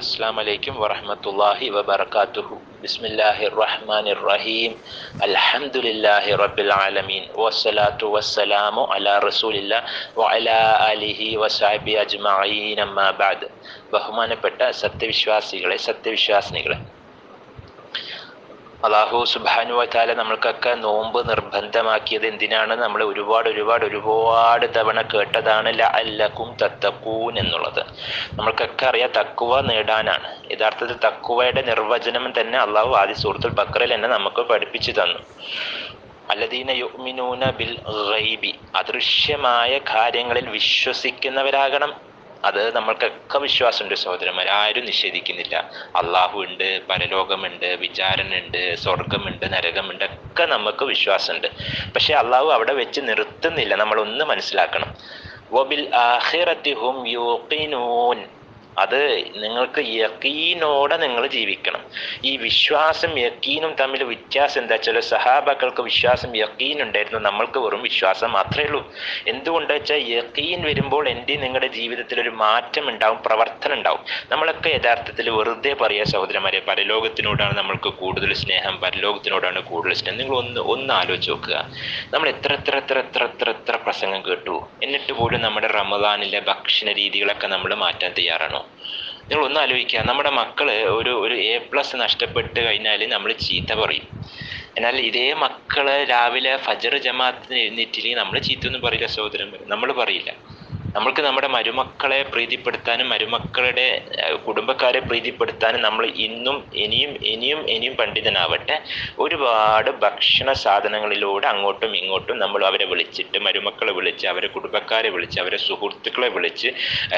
السلام عليكم ورحمة الله وبركاته بسم الله الرحمن الرحيم الحمد لله رب العالمين والصلاة والسلام على رسول الله وعلى آله وصحبه أجمعين أما بعد ബഹുമാനപ്പെട്ട സത്യവിശ്വാസികളെ സത്യവിശ്വാസിനികളെ അള്ളാഹു സുബാനു വത്താല നമ്മൾക്കൊക്കെ നോമ്പ് നിർബന്ധമാക്കിയത് എന്തിനാണ് നമ്മൾ ഒരുപാട് ഒരുപാട് ഒരുപാട് തവണ കേട്ടതാണ് ലഅല്ലക്കും തത്തക്കൂൻ എന്നുള്ളത് നമ്മൾക്കൊക്കെ അറിയാം തക്കുവ നേടാനാണ് യഥാർത്ഥത്തിൽ തക്കുവയുടെ നിർവചനം തന്നെ അള്ളാഹു ആദ്യ സൂറത്തുൽ ബക്കറിൽ തന്നെ നമുക്ക് പഠിപ്പിച്ചു തന്നു അല്ലദീന യുഅ്മിനൂന ബിൽ ഗൈബി അദൃശ്യമായ കാര്യങ്ങളിൽ വിശ്വസിക്കുന്നവരാകണം അത് നമ്മൾക്കൊക്കെ വിശ്വാസമുണ്ട് സഹോദരന്മാർ ആരും നിഷേധിക്കുന്നില്ല അള്ളാഹു ഉണ്ട് പരലോകമുണ്ട് വിചാരണുണ്ട് സ്വർഗമുണ്ട് നരകമുണ്ട് ഒക്കെ നമുക്ക് വിശ്വാസമുണ്ട് പക്ഷെ അള്ളാഹു അവിടെ വെച്ച് നിർത്തുന്നില്ല നമ്മൾ ഒന്ന് മനസ്സിലാക്കണം വബിൽ ആഖിറത്തി ഹും യൂഖിനൂൻ അത് നിങ്ങൾക്ക് യക്കീനോടെ നിങ്ങൾ ജീവിക്കണം ഈ വിശ്വാസം യക്കീനും തമ്മിൽ വ്യത്യാസം എന്താ വെച്ചാൽ സഹാബാക്കൾക്ക് വിശ്വാസം യക്കീൻ ഉണ്ടായിരുന്നു നമ്മൾക്ക് വെറും വിശ്വാസം മാത്രമേ ഉള്ളൂ എന്തുകൊണ്ട് വെച്ചാൽ യക്കീൻ വരുമ്പോൾ എൻ്റെ നിങ്ങളുടെ ജീവിതത്തിൽ ഒരു മാറ്റം ഉണ്ടാവും പ്രവർത്തനം ഉണ്ടാവും നമ്മളൊക്കെ യഥാർത്ഥത്തിൽ വെറുതെ പറയുക സഹോദരന്മാരെ പരലോകത്തിനോടാണ് നമ്മൾക്ക് കൂടുതൽ സ്നേഹം പരലോകത്തിനോടാണ് കൂടുതൽ സ്നേഹം നിങ്ങൾ ഒന്ന് ഒന്ന് ആലോചിച്ച് നോക്കുക നമ്മൾ എത്ര എത്ര എത്ര എത്ര എത്ര എത്ര പ്രസംഗം കേട്ടു എന്നിട്ട് പോലും നമ്മുടെ റമദാനിലെ ഭക്ഷണ രീതികളൊക്കെ നമ്മൾ മാറ്റാൻ തയ്യാറാണോ നിങ്ങൾ ഒന്ന് ആലോചിക്കുക നമ്മുടെ മക്കള് ഒരു ഒരു എ പ്ലസ് നഷ്ടപ്പെട്ട് കഴിഞ്ഞാൽ നമ്മൾ ചീത്ത പറയും എന്നാൽ ഇതേ മക്കള് രാവിലെ ഫജർ ജമാഅത്തിന് എഴുന്നേറ്റില്ലെങ്കിൽ നമ്മൾ ചീത്തൊന്നും പറയില്ല സഹോദരന്മാർ നമ്മൾ പറയില്ല നമ്മൾക്ക് നമ്മുടെ മരുമക്കളെ പ്രീതിപ്പെടുത്താനും മരുമക്കളുടെ കുടുംബക്കാരെ പ്രീതിപ്പെടുത്താനും നമ്മൾ ഇന്നും ഇനിയും ഇനിയും ഇനിയും പണ്ഡിതനാവട്ടെ ഒരുപാട് ഭക്ഷണ സാധനങ്ങളിലൂടെ അങ്ങോട്ടും ഇങ്ങോട്ടും നമ്മൾ അവരെ വിളിച്ചിട്ട് മരുമക്കളെ വിളിച്ച് അവരെ കുടുംബക്കാരെ വിളിച്ച് അവരെ സുഹൃത്തുക്കളെ വിളിച്ച്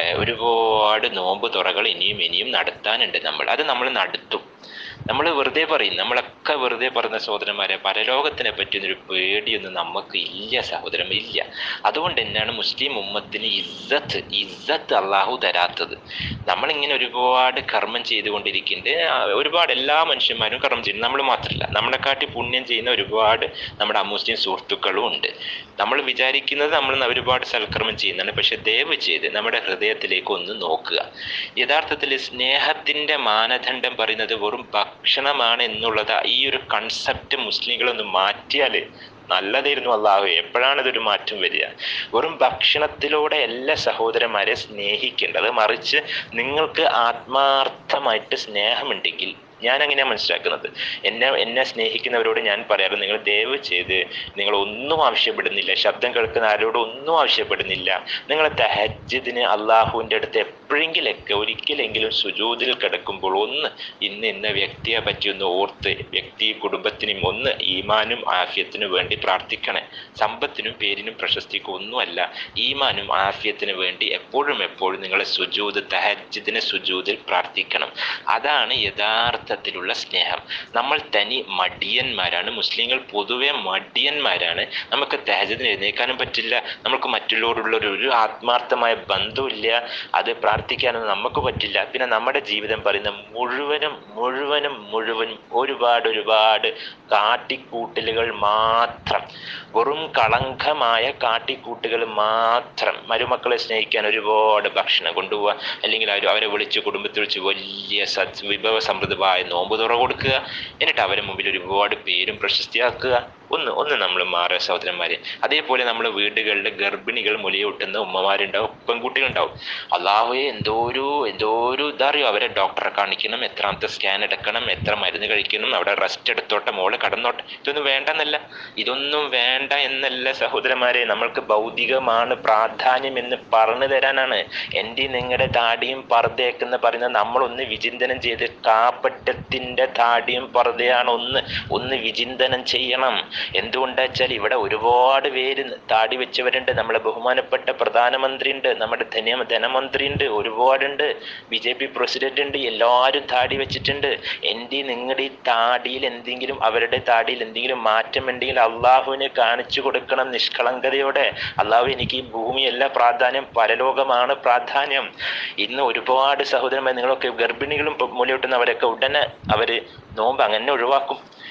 ഒരുപാട് നോമ്പ് തുറകൾ ഇനിയും ഇനിയും നടത്താനുണ്ട് നമ്മൾ അത് നമ്മൾ നടത്തും നമ്മൾ വെറുതെ പറയും നമ്മളൊക്കെ വെറുതെ പറയുന്ന സഹോദരന്മാരെ പരലോകത്തിനെ പറ്റിയൊന്നൊരു പേടിയൊന്നും നമുക്ക് ഇല്ല സഹോദരം ഇല്ല അതുകൊണ്ട് തന്നെയാണ് മുസ്ലിം ഉമ്മത്തിന് ഇസ്സത്ത് ഇസ്സത്ത് അള്ളാഹു തരാത്തത് നമ്മളിങ്ങനെ ഒരുപാട് കർമ്മം ചെയ്തുകൊണ്ടിരിക്കുന്നുണ്ട് ഒരുപാട് എല്ലാ മനുഷ്യന്മാരും കർമ്മം ചെയ്യുന്നു നമ്മൾ മാത്രമല്ല നമ്മളെക്കാട്ടി പുണ്യം ചെയ്യുന്ന ഒരുപാട് നമ്മുടെ അമുസ്ലിം സുഹൃത്തുക്കളും ഉണ്ട് നമ്മൾ വിചാരിക്കുന്നത് നമ്മൾ ഒരുപാട് സൽക്കർമ്മം ചെയ്യുന്നതാണ് പക്ഷെ ദയവ് ചെയ്ത് നമ്മുടെ ഹൃദയത്തിലേക്ക് ഒന്ന് നോക്കുക യഥാർത്ഥത്തിൽ സ്നേഹത്തിന്റെ മാനദണ്ഡം പറയുന്നത് വെറും ഭക്ഷണമാണ് എന്നുള്ളത് ഈ ഒരു കൺസെപ്റ്റ് മുസ്ലിങ്ങളൊന്ന് മാറ്റിയാൽ നല്ലതായിരുന്നു അള്ളാഹു എപ്പോഴാണ് ഇതൊരു മാറ്റം വരിക വെറും ഭക്ഷണത്തിലൂടെ എല്ലാ സഹോദരന്മാരെ സ്നേഹിക്കേണ്ടത് മറിച്ച് നിങ്ങൾക്ക് ആത്മാർത്ഥമായിട്ട് സ്നേഹമുണ്ടെങ്കിൽ ഞാൻ അങ്ങനെയാണ് മനസ്സിലാക്കുന്നത് എന്നെ എന്നെ സ്നേഹിക്കുന്നവരോട് ഞാൻ പറയാറ് നിങ്ങൾ ദയവ് ചെയ്ത് നിങ്ങൾ ഒന്നും ആവശ്യപ്പെടുന്നില്ല ശബ്ദം കേൾക്കുന്ന ആരോടും ഒന്നും ആവശ്യപ്പെടുന്നില്ല നിങ്ങൾ തഹജ്ജിദിന് അള്ളാഹുവിൻ്റെ അടുത്ത് എപ്പോഴെങ്കിലൊക്കെ ഒരിക്കലെങ്കിലും സുജൂതിൽ കിടക്കുമ്പോൾ ഒന്ന് ഇന്ന് ഇന്ന വ്യക്തിയെ പറ്റി ഒന്ന് ഓർത്ത് വ്യക്തി കുടുംബത്തിനും ഒന്ന് ഈമാനും ആഫ്യത്തിനും വേണ്ടി പ്രാർത്ഥിക്കണേ സമ്പത്തിനും പേരിനും പ്രശസ്തിക്കും ഒന്നുമല്ല ഈമാനും ആഫ്യത്തിനും വേണ്ടി എപ്പോഴും എപ്പോഴും നിങ്ങൾ സുജൂത് തഹജ്ജിദിന് സുജൂതിൽ പ്രാർത്ഥിക്കണം അതാണ് യഥാർത്ഥ അർത്ഥത്തിലുള്ള സ്നേഹം നമ്മൾ തനി മടിയന്മാരാണ് മുസ്ലിങ്ങൾ പൊതുവെ മടിയന്മാരാണ് നമുക്ക് തഹജത്തിന് എഴുന്നേക്കാനും പറ്റില്ല നമുക്ക് മറ്റുള്ളവരോടുള്ള ഒരു ആത്മാർത്ഥമായ ബന്ധമില്ല അത് പ്രാർത്ഥിക്കാനൊന്നും നമുക്ക് പറ്റില്ല പിന്നെ നമ്മുടെ ജീവിതം പറയുന്ന മുഴുവനും മുഴുവനും മുഴുവനും ഒരുപാട് ഒരുപാട് കാട്ടിക്കൂട്ടലുകൾ മാത്രം വെറും കളങ്കമായ കാട്ടിക്കൂട്ടുകൾ മാത്രം മരുമക്കളെ സ്നേഹിക്കാൻ ഒരുപാട് ഭക്ഷണം കൊണ്ടുപോവുക അല്ലെങ്കിൽ അവർ അവരെ വിളിച്ച് കുടുംബത്തിൽ വിളിച്ച് വലിയ സത് വിഭവ സമൃദ്ധമായ നോമ്പ് തുറ കൊടുക്കുക എന്നിട്ട് അവരെ മുമ്പിൽ ഒരുപാട് പേരും പ്രശസ്തിയാക്കുക ഒന്ന് ഒന്ന് നമ്മൾ മാറുക സഹോദരന്മാരെ അതേപോലെ നമ്മൾ വീടുകളിൽ ഗർഭിണികൾ മുലയൂട്ടുന്ന ഉമ്മമാരുണ്ടാവും പെൺകുട്ടികളുണ്ടാവും അള്ളാഹുയെ എന്തോ ഒരു എന്തോ ഒരു ഇതറിയോ അവരെ ഡോക്ടറെ കാണിക്കണം എത്രാമത്തെ സ്കാൻ എടുക്കണം എത്ര മരുന്ന് കഴിക്കണം അവിടെ റെസ്റ്റ് എടുത്തോട്ടെ മോള് കടന്നോട്ടെ ഇതൊന്നും വേണ്ടെന്നല്ല ഇതൊന്നും വേണ്ട എന്നല്ല സഹോദരന്മാരെ നമ്മൾക്ക് ഭൗതികമാണ് പ്രാധാന്യം എന്ന് പറഞ്ഞു തരാനാണ് എൻ്റെ നിങ്ങളുടെ താടിയും പർദ്ദയൊക്കെ പറയുന്നത് നമ്മളൊന്ന് വിചിന്തനം ചെയ്ത് കാപ്പറ്റത്തിൻ്റെ താടിയും പർദ്ദയാണ് ഒന്ന് ഒന്ന് വിചിന്തനം ചെയ്യണം എന്തുകൊണ്ടാ വെച്ചാൽ ഇവിടെ ഒരുപാട് പേര് താടി വെച്ചവരുണ്ട് നമ്മളെ ബഹുമാനപ്പെട്ട പ്രധാനമന്ത്രി ഉണ്ട് നമ്മുടെ ധന ധനമന്ത്രി ഉണ്ട് ഒരുപാടുണ്ട് ബി ജെ പി പ്രസിഡന്റ് ഉണ്ട് എല്ലാവരും താടി വെച്ചിട്ടുണ്ട് എൻ്റെ നിങ്ങളുടെ ഈ താടിയിൽ എന്തെങ്കിലും അവരുടെ താടിയിൽ എന്തെങ്കിലും മാറ്റം ഉണ്ടെങ്കിൽ അള്ളാഹുവിന് കാണിച്ചു കൊടുക്കണം നിഷ്കളങ്കതയോടെ അള്ളാഹു എനിക്ക് ഈ ഭൂമിയല്ല പ്രാധാന്യം പരലോകമാണ് പ്രാധാന്യം ഇന്ന് ഒരുപാട് സഹോദരന്മാർ നിങ്ങളൊക്കെ ഗർഭിണികളും മുലയൂട്ടുന്നവരൊക്കെ ഉടനെ അവര് നോമ്പ് അങ്ങനെ ഒഴിവാക്കും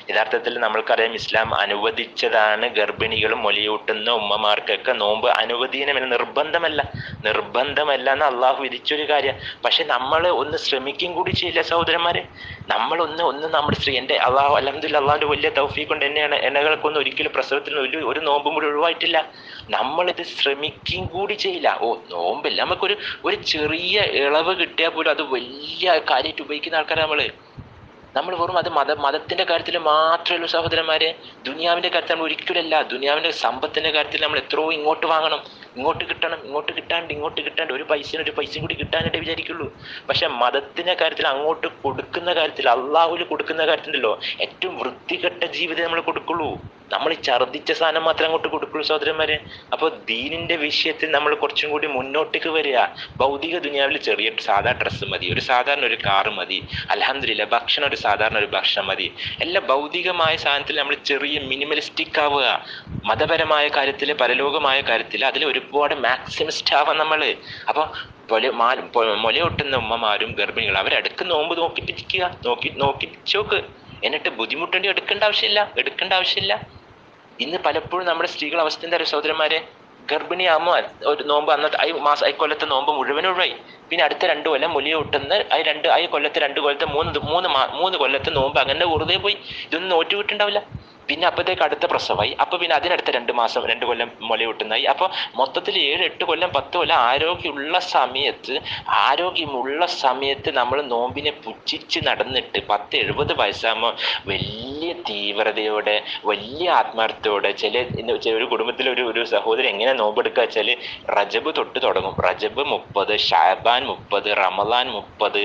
യഥാർത്ഥത്തിൽ നമ്മൾക്കറിയാം ഇസ്ലാം അനുവദിച്ചതാണ് ഗർഭിണികളും മൊലിയൂട്ടുന്ന ഉമ്മമാർക്കൊക്കെ നോമ്പ് അനുവദീനമല്ല നിർബന്ധമല്ല നിർബന്ധമല്ല എന്ന് അള്ളാഹു വിധിച്ചൊരു കാര്യം പക്ഷെ നമ്മൾ ഒന്ന് ശ്രമിക്കും കൂടി ചെയ്യില്ല സഹോദരന്മാരെ നമ്മൾ ഒന്ന് ഒന്ന് നമ്മുടെ സ്ത്രീ എൻ്റെ അള്ളാഹു അലഹദില്ല അള്ളാഹുന്റെ വലിയ തൗഫീഖ് കൊണ്ട് എന്നെയാണ് എണ്ണകൾക്കൊന്നും ഒരിക്കലും പ്രസവത്തിന് ഒരു ഒരു നോമ്പും കൂടി ഒഴിവായിട്ടില്ല നമ്മളിത് ശ്രമിക്കും കൂടി ചെയ്യില്ല ഓ നോമ്പില്ല നമുക്കൊരു ഒരു ചെറിയ ഇളവ് കിട്ടിയാൽ പോലും അത് വലിയ കാര്യമായിട്ട് ഉപയോഗിക്കുന്ന ആൾക്കാരാണ് നമ്മള് നമ്മൾ വെറും അത് മത മതത്തിന്റെ കാര്യത്തിൽ മാത്രമേ ഉള്ളൂ സഹോദരന്മാരെ ദുനിയാവിന്റെ കാര്യത്തിൽ നമ്മൾ ഒരിക്കലല്ല ദുനിയാവിന്റെ സമ്പത്തിന്റെ കാര്യത്തിൽ നമ്മൾ എത്രയോ ഇങ്ങോട്ട് വാങ്ങണം ഇങ്ങോട്ട് കിട്ടണം ഇങ്ങോട്ട് കിട്ടാണ്ട് ഇങ്ങോട്ട് കിട്ടാണ്ട് ഒരു പൈസയും ഒരു പൈസയും കൂടി കിട്ടാനായിട്ട് വിചാരിക്കുള്ളൂ പക്ഷെ മതത്തിന്റെ കാര്യത്തിൽ അങ്ങോട്ട് കൊടുക്കുന്ന കാര്യത്തിൽ അള്ളാഹുല് കൊടുക്കുന്ന കാര്യത്തിലല്ലോ ഏറ്റവും വൃത്തികെട്ട ജീവിതം നമ്മൾ കൊടുക്കുള്ളൂ നമ്മൾ ഈ ഛർദ്ദിച്ച സാധനം മാത്രമേ അങ്ങോട്ട് കൊടുക്കുള്ളൂ സഹോദരന്മാരെ അപ്പോൾ ദീനിന്റെ വിഷയത്തിൽ നമ്മൾ കുറച്ചും കൂടി മുന്നോട്ടേക്ക് വരിക ഭൗതിക ദുനിയാവിൽ ചെറിയ സാധാ ഡ്രസ്സ് മതി ഒരു സാധാരണ ഒരു കാറ് മതി അലഹമില്ല ഭക്ഷണം ഒരു സാധാരണ ഒരു ഭക്ഷണം മതി എല്ലാ ഭൗതികമായ സാധനത്തിൽ നമ്മൾ ചെറിയ മിനിമലിസ്റ്റിക് ആവുക മതപരമായ കാര്യത്തിൽ പരലോകമായ കാര്യത്തിൽ അതിൽ ഒരുപാട് മാക്സിമിസ്റ്റ് ആവാം നമ്മൾ അപ്പോൾ പൊല മാ മുലയൊട്ടുന്ന ഉമ്മമാരും ഗർഭിണികളും അവരടുക്ക് നോമ്പ് നോക്കിപ്പിടിക്കുക നോക്കി നോക്കി ചോക്ക് എന്നിട്ട് ബുദ്ധിമുട്ടേണ്ടി എടുക്കേണ്ട ആവശ്യമില്ല എടുക്കേണ്ട ആവശ്യമില്ല ഇന്ന് പലപ്പോഴും നമ്മുടെ സ്ത്രീകൾ അവസ്ഥ എന്താ സഹോദരന്മാരെ ഗർഭിണിയാകുമ്പോൾ ഒരു നോമ്പ് അന്നത്തെ ഈ മാസം ഈ കൊല്ലത്തെ നോമ്പ് മുഴുവൻ ഒഴിവായി പിന്നെ അടുത്ത രണ്ട് കൊല്ലം മുലിയ വിട്ടുന്ന ആ രണ്ട് ആ കൊല്ലത്തെ രണ്ട് കൊല്ലത്തെ മൂന്ന് മൂന്ന് മാ മൂന്ന് കൊല്ലത്തെ നോമ്പ് അങ്ങനെ വെറുതെ പോയി ഇതൊന്നും നോറ്റ് വിട്ടുണ്ടാവില്ല പിന്നെ അപ്പോഴത്തേക്ക് അടുത്ത പ്രസവമായി അപ്പൊ പിന്നെ അതിനടുത്ത രണ്ട് മാസം രണ്ട് കൊല്ലം മുല വിട്ടുന്നായി അപ്പൊ മൊത്തത്തിൽ ഏഴ് എട്ട് കൊല്ലം പത്ത് കൊല്ലം ആരോഗ്യമുള്ള സമയത്ത് ആരോഗ്യമുള്ള സമയത്ത് നമ്മൾ നോമ്പിനെ പുച്ഛിച്ച് നടന്നിട്ട് പത്ത് എഴുപത് വയസ്സാകുമ്പോൾ വലിയ തീവ്രതയോടെ വലിയ ആത്മാർത്ഥത്തോടെ ചില ഇന്ന് ചില ഒരു കുടുംബത്തിലെ ഒരു ഒരു സഹോദരൻ എങ്ങനെ നോമ്പെടുക്കുക വെച്ചാൽ റജബ് തൊട്ട് തുടങ്ങും റജബ് മുപ്പത് ഷാബാൻ മുപ്പത് റമദാൻ മുപ്പത്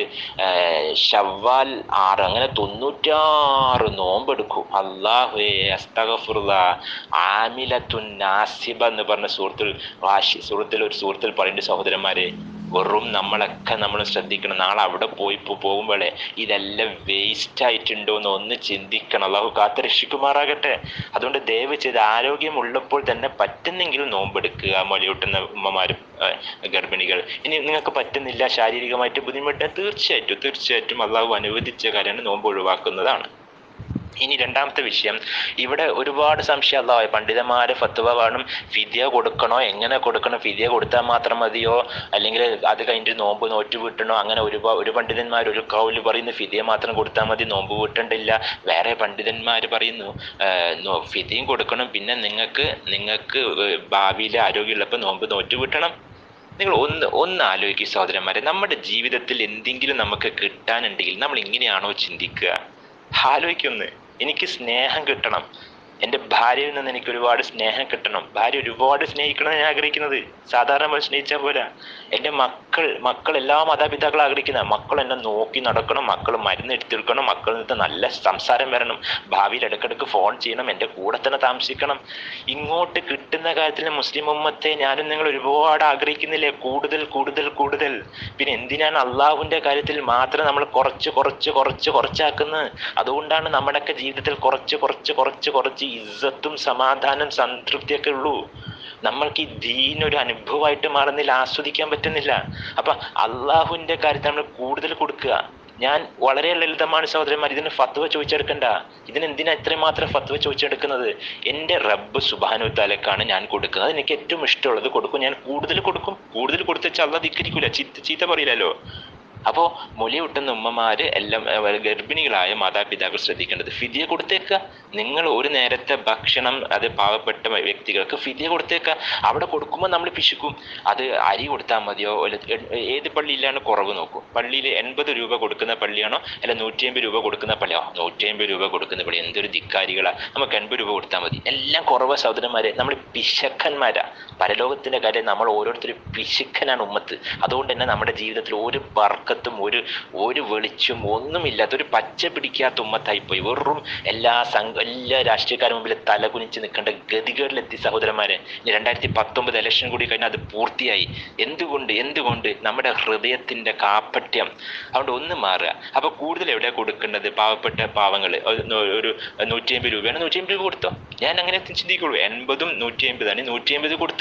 ഷവ്വാൽ ആറ് അങ്ങനെ തൊണ്ണൂറ്റാറ് നോമ്പെടുക്കും അള്ളാഹുവേ അസ്തഗഫുറുള്ള ആമിലത്തുൻ നാസിബ എന്ന് പറഞ്ഞ സുഹൃത്തിൽ വാശി സുഹൃത്തിൽ ഒരു സുഹൃത്തിൽ പറയുന്നുണ്ട് സഹോദരന്മാരെ വെറും നമ്മളൊക്കെ നമ്മൾ ശ്രദ്ധിക്കണം നാളെ അവിടെ പോയി പോകുമ്പോഴേ ഇതെല്ലാം വേസ്റ്റ് ആയിട്ടുണ്ടോ എന്ന് ഒന്ന് ചിന്തിക്കണം അള്ളാഹു കാത്ത് രക്ഷിക്കുമാറാകട്ടെ അതുകൊണ്ട് ദയവ് ചെയ്ത് ആരോഗ്യമുള്ളപ്പോൾ തന്നെ പറ്റുന്നെങ്കിൽ നോമ്പെടുക്കുക മൊഴിയൂട്ടുന്ന ഉമ്മമാരും ഗർഭിണികൾ ഇനി നിങ്ങൾക്ക് പറ്റുന്നില്ല ശാരീരികമായിട്ട് ബുദ്ധിമുട്ട് തീർച്ചയായിട്ടും തീർച്ചയായിട്ടും അള്ളാഹു അനുവദിച്ച കാര്യമാണ് നോമ്പ് ഒഴിവാക്കുന്നതാണ് ഇനി രണ്ടാമത്തെ വിഷയം ഇവിടെ ഒരുപാട് സംശയം അല്ല പണ്ഡിതന്മാര് ഫത്വ വേണം ഫിദിയ കൊടുക്കണോ എങ്ങനെ കൊടുക്കണം ഫിദിയ കൊടുത്താൽ മാത്രം മതിയോ അല്ലെങ്കിൽ അത് കഴിഞ്ഞിട്ട് നോമ്പ് നോറ്റ് വീട്ടണോ അങ്ങനെ ഒരുപാട് ഒരു പണ്ഡിതന്മാർ ഒരു കൗല് പറയുന്നു ഫിദിയ മാത്രം കൊടുത്താൽ മതി നോമ്പ് വീട്ടണ്ടില്ല വേറെ പണ്ഡിതന്മാർ പറയുന്നു ഫിദിയും കൊടുക്കണം പിന്നെ നിങ്ങൾക്ക് നിങ്ങൾക്ക് ഭാവിയിൽ ആരോഗ്യമുള്ളപ്പോൾ നോമ്പ് നോറ്റ് വീട്ടണം നിങ്ങൾ ഒന്ന് ഒന്ന് ആലോചിക്കുക സഹോദരന്മാരെ നമ്മുടെ ജീവിതത്തിൽ എന്തെങ്കിലും നമുക്ക് കിട്ടാനുണ്ടെങ്കിൽ നമ്മൾ ഇങ്ങനെയാണോ ചിന്തിക്കുക ആലോചിക്കൊന്ന് എനിക്ക് സ്നേഹം കിട്ടണം എൻ്റെ ഭാര്യയിൽ നിന്ന് എനിക്ക് ഒരുപാട് സ്നേഹം കിട്ടണം ഭാര്യ ഒരുപാട് സ്നേഹിക്കണം ഞാൻ ആഗ്രഹിക്കുന്നത് സാധാരണ നമ്മൾ സ്നേഹിച്ചാൽ പോരാ എൻ്റെ മക്കൾ മക്കൾ എല്ലാ മാതാപിതാക്കളും ആഗ്രഹിക്കുന്ന മക്കൾ എന്നെ നോക്കി നടക്കണം മക്കൾ മരുന്ന് എടുത്തെടുക്കണം മക്കളിൽ നിന്ന് നല്ല സംസാരം വരണം ഭാവിയിൽ ഇടയ്ക്കിടയ്ക്ക് ഫോൺ ചെയ്യണം എൻ്റെ കൂടെ തന്നെ താമസിക്കണം ഇങ്ങോട്ട് കിട്ടുന്ന കാര്യത്തിൽ മുസ്ലിം ഉമ്മത്തെ ഞാനും നിങ്ങൾ ഒരുപാട് ആഗ്രഹിക്കുന്നില്ലേ കൂടുതൽ കൂടുതൽ കൂടുതൽ പിന്നെ എന്തിനാണ് അള്ളാഹുവിൻ്റെ കാര്യത്തിൽ മാത്രം നമ്മൾ കുറച്ച് കുറച്ച് കുറച്ച് കുറച്ചാക്കുന്നത് അതുകൊണ്ടാണ് നമ്മുടെയൊക്കെ ജീവിതത്തിൽ കുറച്ച് കുറച്ച് കുറച്ച് കുറച്ച് ഇസ്സത്തും സമാധാനം സംതൃപ്തിയൊക്കെ ഉള്ളൂ നമ്മൾക്ക് ഈ ദീൻ ഒരു അനുഭവമായിട്ട് മാറുന്നില്ല ആസ്വദിക്കാൻ പറ്റുന്നില്ല അപ്പൊ അള്ളാഹുവിന്റെ കാര്യത്തിൽ നമ്മൾ കൂടുതൽ കൊടുക്കുക ഞാൻ വളരെ ലളിതമാണ് സഹോദരന്മാർ ഇതിന് ഫത്വ ചോദിച്ചെടുക്കണ്ട ഇതിന് എന്തിനാ ഇത്രയും മാത്രം ഫത്വ ചോദിച്ചെടുക്കുന്നത് എൻ്റെ റബ്ബ് സുബാനു താലക്കാണ് ഞാൻ കൊടുക്കുന്നത് എനിക്ക് ഏറ്റവും ഇഷ്ടമുള്ളത് കൊടുക്കും ഞാൻ കൂടുതൽ കൊടുക്കും കൂടുതൽ കൊടുത്തുവെച്ചാൽ അല്ല ധിക്കരിക്കൂല ചീത്ത ചീത്ത പറയില്ലല്ലോ അപ്പോൾ മുലി വിട്ടുന്ന ഉമ്മമാര് എല്ലാം ഗർഭിണികളായ മാതാപിതാക്കൾ ശ്രദ്ധിക്കേണ്ടത് ഫിദിയ കൊടുത്തേക്കുക നിങ്ങൾ ഒരു നേരത്തെ ഭക്ഷണം അത് പാവപ്പെട്ട വ്യക്തികൾക്ക് ഫിദിയ കൊടുത്തേക്കുക അവിടെ കൊടുക്കുമ്പോൾ നമ്മൾ പിശുക്കും അത് അരി കൊടുത്താൽ മതിയോ ഏത് പള്ളിയിലാണ് കുറവ് നോക്കും പള്ളിയിൽ എൺപത് രൂപ കൊടുക്കുന്ന പള്ളിയാണോ അല്ല നൂറ്റി അമ്പത് രൂപ കൊടുക്കുന്ന പള്ളിയോ നൂറ്റി അമ്പത് രൂപ കൊടുക്കുന്ന പള്ളി എന്തൊരു ധിക്കാരികളാ നമുക്ക് എൺപത് രൂപ കൊടുത്താൽ മതി എല്ലാം കുറവ് സഹോദരന്മാരെ നമ്മൾ പിശക്കന്മാരാ പരലോകത്തിന്റെ കാര്യം നമ്മൾ ഓരോരുത്തരും പിശുക്കനാണ് ഉമ്മത്ത് അതുകൊണ്ട് തന്നെ നമ്മുടെ ജീവിതത്തിൽ ഒരു വർക്കത്തും ഒരു ഒരു വെളിച്ചും ഒന്നുമില്ലാത്ത ഒരു പച്ച പിടിക്കാത്ത ഉമ്മത്തായിപ്പോയി വെറും എല്ലാ സംഘ എല്ലാ രാഷ്ട്രീയക്കാരും മുമ്പിൽ തല കുനിച്ച് നിൽക്കേണ്ട ഗതികളിലെത്തി സഹോദരന്മാരെ ഇനി രണ്ടായിരത്തി പത്തൊമ്പത് ഇലക്ഷൻ കൂടി കഴിഞ്ഞാൽ അത് പൂർത്തിയായി എന്തുകൊണ്ട് എന്തുകൊണ്ട് നമ്മുടെ ഹൃദയത്തിന്റെ കാപ്പട്യം അതുകൊണ്ട് ഒന്ന് മാറുക അപ്പൊ കൂടുതൽ എവിടെ കൊടുക്കേണ്ടത് പാവപ്പെട്ട പാവങ്ങൾ ഒരു നൂറ്റി അമ്പത് രൂപയാണ് നൂറ്റി അമ്പത് രൂപ കൊടുത്തോ ഞാൻ അങ്ങനെ ചിന്തിക്കുള്ളൂ എൺപതും നൂറ്റി അമ്പതാണ് നൂറ്റി അമ്പത് കൊടുത്തു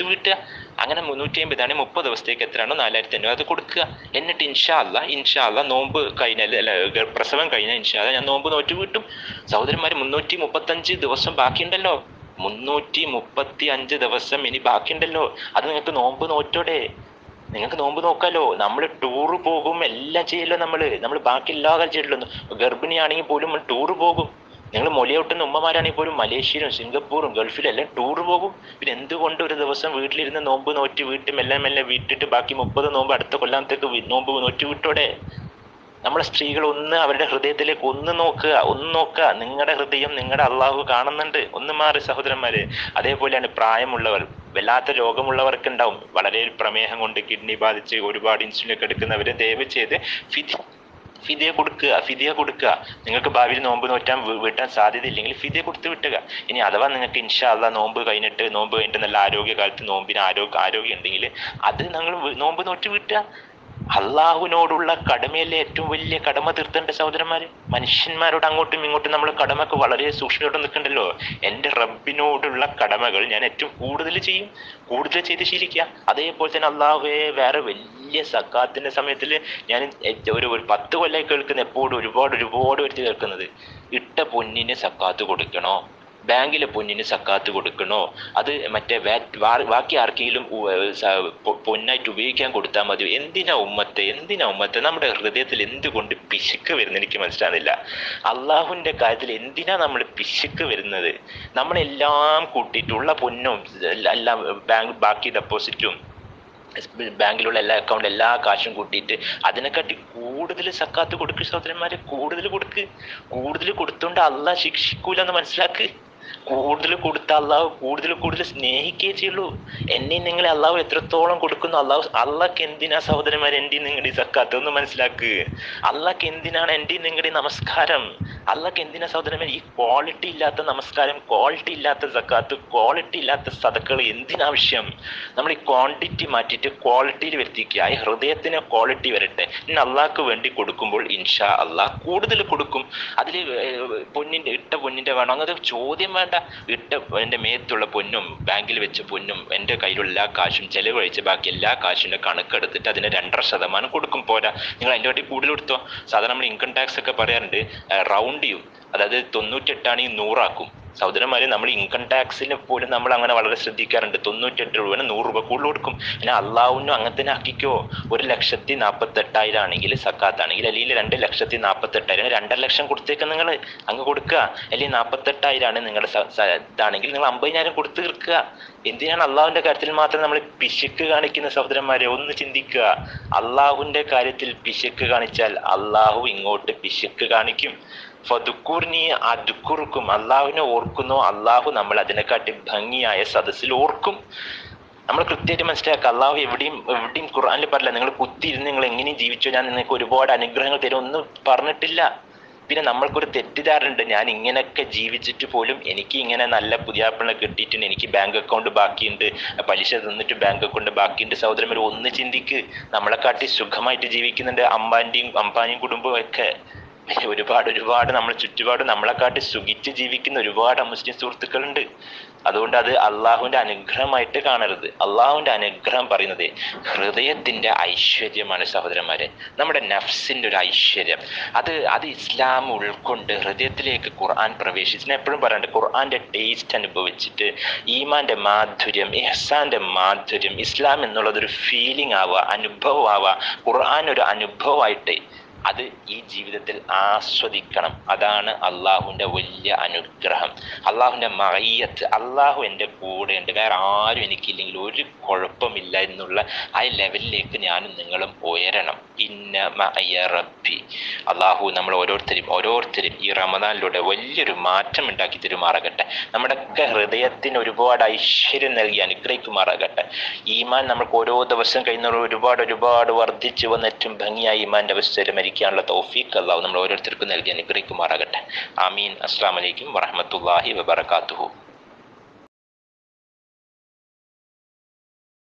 വീട്ടുക അങ്ങനെ മുന്നൂറ്റി അമ്പതാണ് മുപ്പത് ദിവസത്തേക്ക് എത്രയാണോ നാലായിരത്തി അഞ്ഞൂറ് അത് കൊടുക്കുക എന്നിട്ട് ഇൻഷാല്ല ഇൻഷാല്ല നോമ്പ് കഴിഞ്ഞാൽ അല്ല ഗ- പ്രസവം കഴിഞ്ഞാൽ ഇൻഷാല്ല ഞാൻ നോമ്പ് നോറ്റ് വീട്ടും സഹോദരന്മാർ മുന്നൂറ്റി മുപ്പത്തഞ്ച് ദിവസം ബാക്കിയുണ്ടല്ലോ മുന്നൂറ്റി മുപ്പത്തി അഞ്ച് ദിവസം ഇനി ബാക്കിയുണ്ടല്ലോ അത് നിങ്ങൾക്ക് നോമ്പ് നോറ്റോടെ നിങ്ങൾക്ക് നോമ്പ് നോക്കാലോ നമ്മൾ ടൂർ പോകും എല്ലാം ചെയ്യല്ലോ നമ്മൾ നമ്മൾ ബാക്കി എല്ലാ കാര്യം ചെയ്യല്ലോ ഗർഭിണിയാണെങ്കിൽ പോലും ടൂർ പോകും നിങ്ങൾ മൊലിയോട്ടുന്ന ഉമ്മമാരാണെങ്കിൽ പോലും മലേഷ്യയിലും സിംഗപ്പൂറും ഗൾഫിലും എല്ലാം ടൂർ പോകും പിന്നെ എന്തുകൊണ്ട് ഒരു ദിവസം വീട്ടിലിരുന്ന് നോമ്പ് നോറ്റ് വീട്ടിൽ മെല്ലെ മെല്ലെ വീട്ടിട്ട് ബാക്കി മുപ്പത് നോമ്പ് അടുത്ത കൊല്ലാമത്തേക്ക് വി- നോമ്പ് നോറ്റ് വിട്ടോടെ നമ്മളെ സ്ത്രീകൾ ഒന്ന് അവരുടെ ഹൃദയത്തിലേക്ക് ഒന്ന് നോക്കുക ഒന്ന് നോക്കുക നിങ്ങളുടെ ഹൃദയം നിങ്ങളുടെ അള്ളാഹു കാണുന്നുണ്ട് ഒന്ന് മാറി സഹോദരന്മാര് അതേപോലെയാണ് പ്രായമുള്ളവർ വല്ലാത്ത രോഗമുള്ളവർക്ക് ഉണ്ടാവും വളരെ പ്രമേഹം കൊണ്ട് കിഡ്നി ബാധിച്ച് ഒരുപാട് ഇൻസുലിൻ ഒക്കെ എടുക്കുന്നവര് ദയവ് ചെയ്ത് ഫിദി ഫിദിയ കൊടുക്കുക ഫിദിയ കൊടുക്കുക നിങ്ങൾക്ക് ഭാവിയിൽ നോമ്പ് നോറ്റാൻ വീ- വീട്ടാൻ സാധ്യതയില്ലെങ്കിൽ ഫിദിയ കൊടുത്ത് വിട്ടുക ഇനി അഥവാ നിങ്ങൾക്ക് ഇൻഷാ അല്ലാ നോമ്പ് കഴിഞ്ഞിട്ട് നോമ്പ് കഴിഞ്ഞിട്ട് നല്ല ആരോഗ്യകാലത്ത് നോമ്പിന് ആരോഗ്യ ആരോഗ്യം ഉണ്ടെങ്കിൽ അത് നിങ്ങൾ നോമ്പ് നോറ്റ് വിട്ടുക അള്ളാഹുവിനോടുള്ള കടമയല്ലേ ഏറ്റവും വലിയ കടമ തീർത്തേണ്ട സഹോദരന്മാര് മനുഷ്യന്മാരോട് അങ്ങോട്ടും ഇങ്ങോട്ടും നമ്മൾ കടമയൊക്കെ വളരെ സൂക്ഷ്മയോടെ നിൽക്കണ്ടല്ലോ എൻ്റെ റബ്ബിനോടുള്ള കടമകൾ ഞാൻ ഏറ്റവും കൂടുതൽ ചെയ്യും കൂടുതൽ ചെയ്ത് ശീലിക്കുക അതേപോലെ തന്നെ അള്ളാഹുവെ വേറെ വലിയ സക്കാത്തിന്റെ സമയത്തിൽ ഞാൻ ഏറ്റ- ഒരു ഒരു പത്ത് കൊല്ലമായി കേൾക്കുന്ന എപ്പോഴും ഒരുപാട് ഒരുപാട് പേര് കേൾക്കുന്നത് ഇട്ട പൊന്നിന് സക്കാത്ത് കൊടുക്കണോ ബാങ്കിലെ പൊന്നിന് സക്കാത്ത് കൊടുക്കണോ അത് മറ്റേ വാറ്റ് വാ- ബാക്കി ആർക്കെങ്കിലും ഉ- ഏർ സ- പൊ- പൊന്നായിട്ട് ഉപയോഗിക്കാൻ കൊടുത്താൽ മതി എന്തിനാ ഉമ്മത്തെ എന്തിനാ ഉമ്മത്തെ നമ്മുടെ ഹൃദയത്തിൽ എന്തുകൊണ്ട് പിശുക്ക് വരുന്നത് എനിക്ക് മനസ്സിലാകുന്നില്ല അള്ളാഹുവിന്റെ കാര്യത്തിൽ എന്തിനാ നമ്മൾ പിശുക്ക് വരുന്നത് നമ്മളെല്ലാം കൂട്ടിയിട്ടുള്ള പൊന്നും എല്ലാം ബാങ്ക് ബാക്കി ഡെപ്പോസിറ്റും ബാങ്കിലുള്ള എല്ലാ അക്കൗണ്ട് എല്ലാ കാശും കൂട്ടിയിട്ട് അതിനെക്കാട്ടി കൂടുതൽ സക്കാത്ത് കൊടുക്ക് സഹോദരന്മാരെ കൂടുതൽ കൊടുക്ക് കൂടുതൽ കൊടുത്തോണ്ട് അള്ളാഹ് ശിക്ഷിക്കൂലെന്ന് മനസ്സിലാക്ക് കൂടുതൽ കൊടുത്ത അള്ളാഹു കൂടുതൽ കൂടുതൽ സ്നേഹിക്കേ ചെയ്യുള്ളൂ എന്നെ നിങ്ങളെ അള്ളാഹു എത്രത്തോളം കൊടുക്കുന്നു അള്ളാഹു അള്ളാഹ്ക്ക് എന്തിനാ സഹോദരന്മാർ എൻ്റെ നിങ്ങളുടെ സക്കാത്ത് ഒന്ന് മനസ്സിലാക്ക് അള്ളാഹ്ക്ക് എന്തിനാണ് എൻ്റെ നിങ്ങളുടെ നമസ്കാരം അള്ളാഹ്ക്ക് എന്തിനാ സഹോദരന്മാർ ഈ ക്വാളിറ്റി ഇല്ലാത്ത നമസ്കാരം ക്വാളിറ്റി ഇല്ലാത്ത സക്കാത്ത് ക്വാളിറ്റി ഇല്ലാത്ത സതക്കൾ എന്തിനാവശ്യം നമ്മൾ ഈ ക്വാണ്ടിറ്റി മാറ്റിയിട്ട് ക്വാളിറ്റിയിൽ വരുത്തിക്കുക ഈ ഹൃദയത്തിന് ക്വാളിറ്റി വരട്ടെ ഇന്ന് അള്ളാഹ്ക്ക് വേണ്ടി കൊടുക്കുമ്പോൾ ഇൻഷാ അള്ളാഹ് കൂടുതൽ കൊടുക്കും അതിൽ പൊന്നിന്റെ ഇട്ട പൊന്നിന്റെ വേണം അങ്ങനത്തെ ചോദ്യം വേണ്ട ഇട്ട എൻ്റെ മേത്തുള്ള പൊന്നും ബാങ്കിൽ വെച്ച പൊന്നും എൻ്റെ കയ്യിലുള്ള എല്ലാ കാശും ചെലവഴിച്ച് ബാക്കി എല്ലാ കാശിൻ്റെ കണക്കെടുത്തിട്ട് അതിന് രണ്ടര ശതമാനം കൊടുക്കും പോരാ നിങ്ങൾ അതിൻ്റെ വേണ്ടി കൂടുതൽ കൊടുത്തോ സാധാരണ നമ്മൾ ഇൻകം ടാക്സ് ഒക്കെ പറയാറുണ്ട് റൗണ്ട് ചെയ്യും അതായത് തൊണ്ണൂറ്റെട്ടാണെങ്കിൽ നൂറാക്കും സഹോദരന്മാരെ നമ്മൾ ഇൻകം ടാക്സിന് പോലും നമ്മൾ അങ്ങനെ വളരെ ശ്രദ്ധിക്കാറുണ്ട് തൊണ്ണൂറ്റെട്ട് രൂപന് നൂറ് രൂപ കൂടുതൽ കൊടുക്കും പിന്നെ അള്ളാഹുവിനും അങ്ങനെ തന്നെ ആക്കിക്കോ ഒരു ലക്ഷത്തി നാൽപ്പത്തെട്ടായിരം ആണെങ്കിൽ സക്കാത്താണെങ്കിൽ അല്ലെങ്കിൽ രണ്ട് ലക്ഷത്തി നാൽപ്പത്തെട്ടായിരം രണ്ടര ലക്ഷം കൊടുത്തേക്ക് നിങ്ങൾ അങ്ങ് കൊടുക്കുക അല്ലെങ്കിൽ നാൽപ്പത്തെട്ടായിരമാണ് നിങ്ങളുടെ സ- സ- ഇതാണെങ്കിൽ നിങ്ങൾ അമ്പതിനായിരം കൊടുത്ത് തീർക്കുക എന്തിനാണ് അള്ളാഹുവിന്റെ കാര്യത്തിൽ മാത്രം നമ്മൾ പിശുക്ക് കാണിക്കുന്ന സഹോദരന്മാരെ ഒന്ന് ചിന്തിക്കുക അള്ളാഹുവിന്റെ കാര്യത്തിൽ പിശുക്ക് കാണിച്ചാൽ അള്ളാഹു ഇങ്ങോട്ട് പിശുക്ക് കാണിക്കും ഫതുക്കൂറിനി അതുക്കുറുക്കും അള്ളാഹുവിനെ ഓർക്കുന്നു അള്ളാഹു നമ്മൾ അതിനെക്കാട്ടി ഭംഗിയായ സദസ്സിൽ ഓർക്കും നമ്മൾ കൃത്യമായിട്ട് മനസ്സിലാക്കുക അള്ളാഹു എവിടെയും എവിടെയും ഖുർആനിൽ പറഞ്ഞില്ല നിങ്ങൾ കുത്തിയിരുന്ന് നിങ്ങൾ എങ്ങനെയും ജീവിച്ചോ ഞാൻ നിങ്ങൾക്ക് ഒരുപാട് അനുഗ്രഹങ്ങൾ തരും ഒന്നും പറഞ്ഞിട്ടില്ല പിന്നെ നമ്മൾക്കൊരു തെറ്റിദ്ധാരണയുണ്ട് ഞാൻ ഇങ്ങനെയൊക്കെ ജീവിച്ചിട്ട് പോലും എനിക്ക് ഇങ്ങനെ നല്ല പുതിയാപ്പിളെ കിട്ടിയിട്ടുണ്ട് എനിക്ക് ബാങ്ക് അക്കൗണ്ട് ബാക്കിയുണ്ട് പലിശ തിന്നിട്ട് ബാങ്ക് അക്കൗണ്ട് ബാക്കിയുണ്ട് സഹോദരന്മാർ ഒന്ന് ചിന്തിക്ക് നമ്മളെക്കാട്ടി സുഖമായിട്ട് ജീവിക്കുന്നുണ്ട് അമ്പാന്റെയും അമ്പാനിയും കുടുംബവും ഒക്കെ ഒരുപാട് ഒരുപാട് നമ്മൾ ചുറ്റുപാട് നമ്മളെക്കാട്ടി സുഖിച്ച് ജീവിക്കുന്ന ഒരുപാട് മുസ്ലിം സുഹൃത്തുക്കളുണ്ട് അതുകൊണ്ട് അത് അള്ളാഹുവിന്റെ അനുഗ്രഹമായിട്ട് കാണരുത് അള്ളാഹുവിന്റെ അനുഗ്രഹം പറയുന്നത് ഹൃദയത്തിന്റെ ഐശ്വര്യമാണ് സഹോദരന്മാരെ നമ്മുടെ നഫ്സിന്റെ ഒരു ഐശ്വര്യം അത് അത് ഇസ്ലാം ഉൾക്കൊണ്ട് ഹൃദയത്തിലേക്ക് ഖുർആൻ പ്രവേശിച്ച് ഞാൻ എപ്പോഴും പറയാറുണ്ട് ഖുർആന്റെ ടേസ്റ്റ് അനുഭവിച്ചിട്ട് ഈമാന്റെ മാധുര്യം ഇഹ്സാന്റെ മാധുര്യം ഇസ്ലാം എന്നുള്ളത് ഒരു ഫീലിംഗ് ആവുക അനുഭവം ആവുക ഖുർആൻ ഒരു അനുഭവമായിട്ട് അത് ഈ ജീവിതത്തിൽ ആസ്വദിക്കണം അതാണ് അള്ളാഹുവിൻ്റെ വലിയ അനുഗ്രഹം അള്ളാഹുവിൻ്റെ മയ്യത്ത് അള്ളാഹു എൻ്റെ കൂടെയുണ്ട് വേറെ ആരും എനിക്കില്ലെങ്കിൽ ഒരു കുഴപ്പമില്ല എന്നുള്ള ആ ലെവലിലേക്ക് ഞാനും നിങ്ങളും ഉയരണം ഇന്ന മയ റബ്ബി അള്ളാഹു നമ്മൾ ഓരോരുത്തരും ഓരോരുത്തരും ഈ റമദാനിലൂടെ വലിയൊരു മാറ്റം ഉണ്ടാക്കി തരുമാറാകട്ടെ നമ്മുടെയൊക്കെ ഹൃദയത്തിന് ഒരുപാട് ഐശ്വര്യം നൽകി അനുഗ്രഹിക്കുമാറാകട്ടെ ഈമാൻ നമുക്ക് ഓരോ ദിവസം കഴിയുന്നവർ ഒരുപാട് ഒരുപാട് വർദ്ധിച്ചു വന്ന് ഏറ്റവും ഭംഗിയായി ഈമാന്റെ അവസ്ഥയിൽ മരിക്കാനുള്ള തൗഫീഖ് അള്ളാഹു നമ്മൾ ഓരോരുത്തർക്കും നൽകി അനുഗ്രഹിക്കുമാറാകട്ടെ ആമീൻ അസ്സാം വലൈക്കും വറഹമത്തല്ലാഹി വബർക്കാത്തുഹു